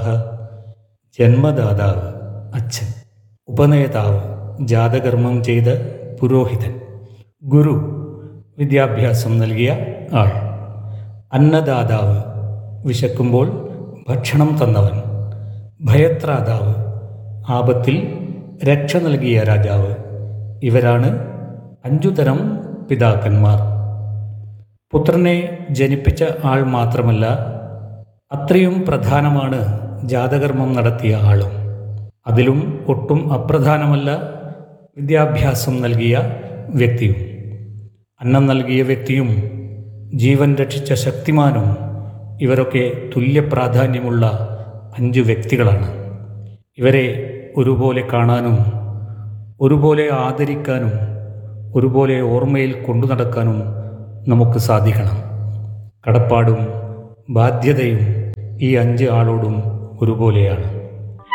പിതാഹ ജന്മദാതാവ് അച്ഛൻ ഉപനേതാവ് ജാതകർമ്മം ചെയ്ത പുരോഹിതൻ ഗുരു വിദ്യാഭ്യാസം നൽകിയ ആൾ അന്നദാതാവ് വിശക്കുമ്പോൾ ഭക്ഷണം തന്നവൻ ഭയത്രാതാവ് ആപത്തിൽ രക്ഷ നൽകിയ രാജാവ് ഇവരാണ് അഞ്ചുതരം പിതാക്കന്മാർ പുത്രനെ ജനിപ്പിച്ച ആൾ മാത്രമല്ല അത്രയും പ്രധാനമാണ് ജാതകർമ്മം നടത്തിയ ആളും അതിലും ഒട്ടും അപ്രധാനമല്ല വിദ്യാഭ്യാസം നൽകിയ വ്യക്തിയും അന്നം നൽകിയ വ്യക്തിയും ജീവൻ രക്ഷിച്ച ശക്തിമാനും ഇവരൊക്കെ തുല്യ പ്രാധാന്യമുള്ള അഞ്ച് വ്യക്തികളാണ് ഇവരെ ഒരുപോലെ കാണാനും ഒരുപോലെ ആദരിക്കാനും ഒരുപോലെ ഓർമ്മയിൽ കൊണ്ടു നടക്കാനും നമുക്ക് സാധിക്കണം കടപ്പാടും ബാധ്യതയും ഈ അഞ്ച് ആളോടും ഒരുപോലെയാണ്